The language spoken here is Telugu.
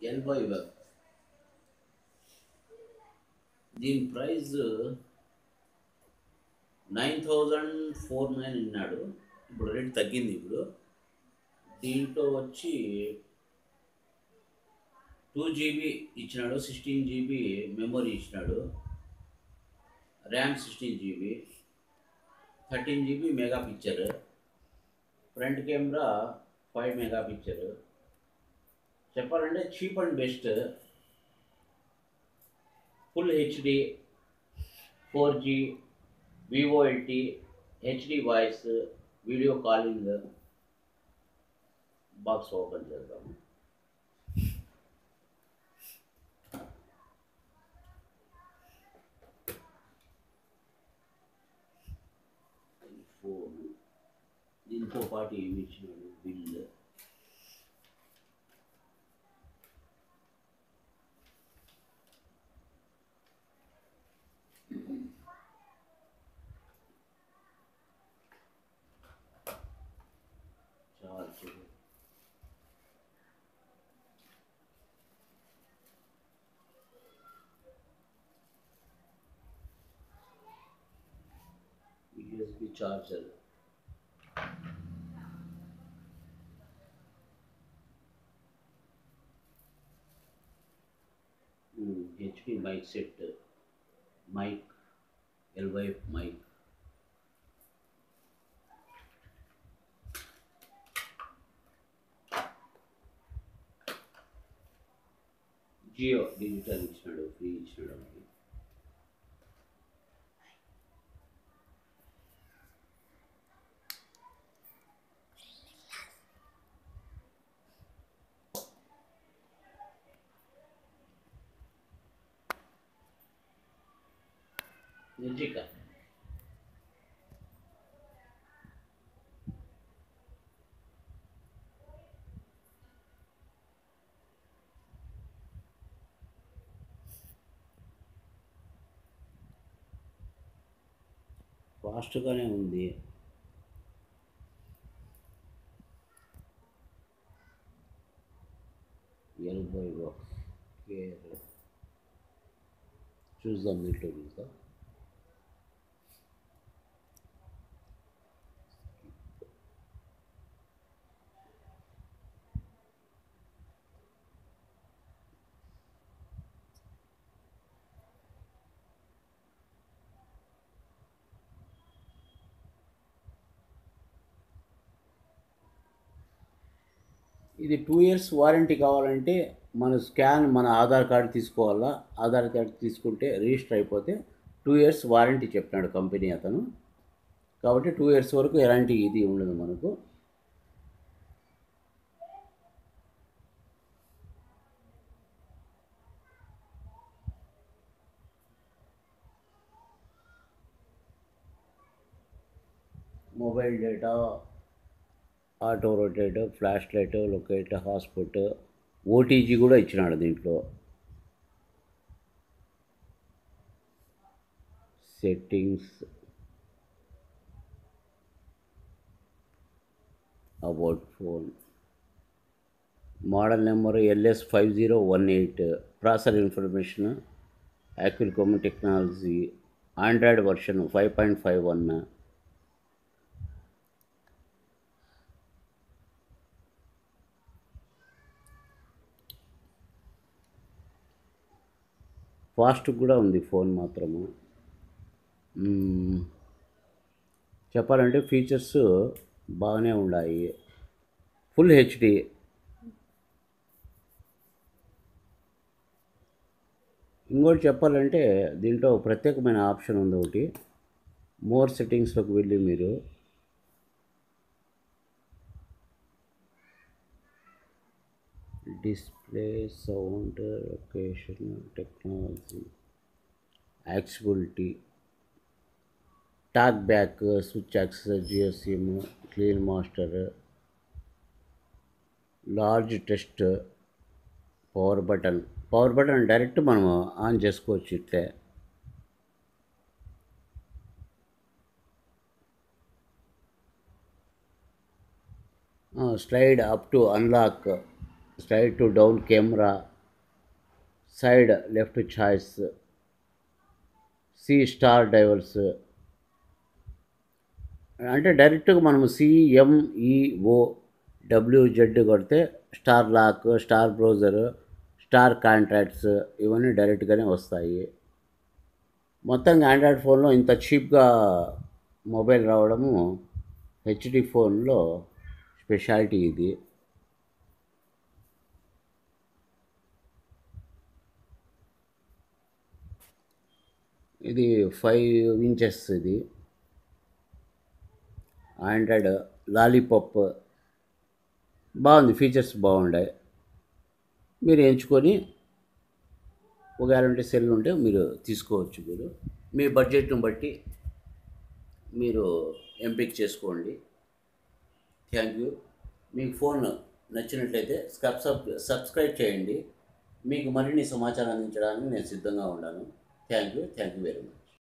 ఎల్బై వెబ్ దీని price nine thousand four nine ఇన్నాడు ఇప్పుడు రేట్ తగ్గింది ఇప్పుడు దీంట్లో వచ్చి టూ జీబీ ఇచ్చినాడు సిక్స్టీన్ జీబీ మెమొరీ ఇచ్చినాడు RAM sixteen GB thirteen GB mega picture front camera five mega picture చెప్పాలంటే cheap and best full HD four G VoLTE HD voice video calling box open చేద్దాము ఫోన్ దీంతో పాటు ఏమి ఇచ్చినాడు బిల్ charger USB charger HP mic set mic ఎల్వై మైక్ జియో డిజిటల్ ఇచ్చినాడు ఫ్రీ ఇచ్చినాడు మనకి నిర్జిక ఫాస్ట్గానే ఉంది ఎల్బై బాక్స్ కేర్ చూద్దాం దీంట్లో చూద్దాం ఇది టూ ఇయర్స్ వారంటీ కావాలంటే మన స్కాన్ మన ఆధార్ కార్డు తీసుకోవాలా ఆధార్ కార్డు తీసుకుంటే రిజిస్టర్ అయిపోతే టూ ఇయర్స్ వారంటీ చెప్పినాడు కంపెనీ అతను కాబట్టి టూ ఇయర్స్ వరకు ఎలాంటి ఇది ఉండదు మనకు mobile data auto rotate flash light locate hotspot OTG కూడా ఇచ్చినాడు దీంట్లో settings about phone model number LS five zero one eight processor information Qualcomm technology Android version five point five one fast కూడా ఉంది ఫోన్ మాత్రము మ్మ్. చెప్పాలంటే ఫీచర్స్ బాగానే ఉన్నాయి ఫుల్ హెచ్డి ఇంకోటి చెప్పాలంటే దీంట్లో ప్రత్యేకమైన ఆప్షన్ ఉంది ఒకటి మోర్ సెట్టింగ్స్లోకి వెళ్ళి మీరు display sound location technology accessibility talk back switch access Jio SIM clean master large text power button power button direct మనం ఆన్ చేసుకోవచ్చు ఇట్లే slide up to unlock slide to down camera side left choice సి స్టార్ డైవర్స్ అంటే డైరెక్ట్గా మనము సిఎంఈఓ డబ్ల్యూజెడ్ కొడితే star lock star browser star contacts ఇవన్నీ డైరెక్ట్గానే వస్తాయి మొత్తంగా ఆండ్రాయిడ్ ఫోన్లో ఇంత చీప్గా మొబైల్ రావడము హెచ్డి ఫోన్లో స్పెషాలిటీ ఇది ఇది ఫైవ్ ఇంచెస్ ఇది ఆండ్రాయిడ్ లాలీపాప్ బాగుంది ఫీచర్స్ బాగున్నాయి మీరు ఎంచుకొని ఒకవేళ ఉంటే సెల్ ఉంటే మీరు తీసుకోవచ్చు మీరు మీ బడ్జెట్ను బట్టి మీరు ఎంపిక చేసుకోండి థ్యాంక్ యూ మీకు ఫోన్ నచ్చినట్లయితే సబ్స్క్రైబ్ సబ్స్క్రైబ్ చేయండి మీకు మరిన్ని సమాచారం అందించడానికి నేను సిద్ధంగా ఉన్నాను thank you thank you very much